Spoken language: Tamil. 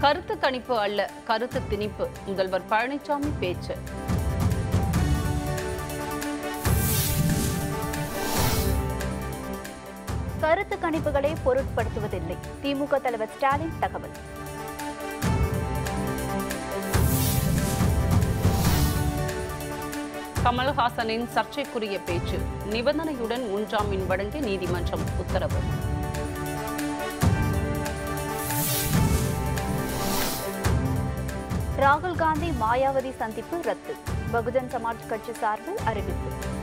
கருத்து கணிப்பு அல்ல கருத்து திணிப்பு முதல்வர் பழனிசாமி பேச்சு கருத்து கணிப்புகளை பொருட்படுத்துவதில்லை திமுக தலைவர் ஸ்டாலின் தகவல் கமல்ஹாசனின் சர்ச்சைக்குரிய பேச்சு நிபந்தனையுடன் முன்ஜாமீன் வழங்க நீதிமன்றம் உத்தரவு ராகுல் காந்தி மாயாவதி சந்திப்பு ரத்து பகுஜன் சமாஜ் கட்சி சார்பில் அறிவிப்பு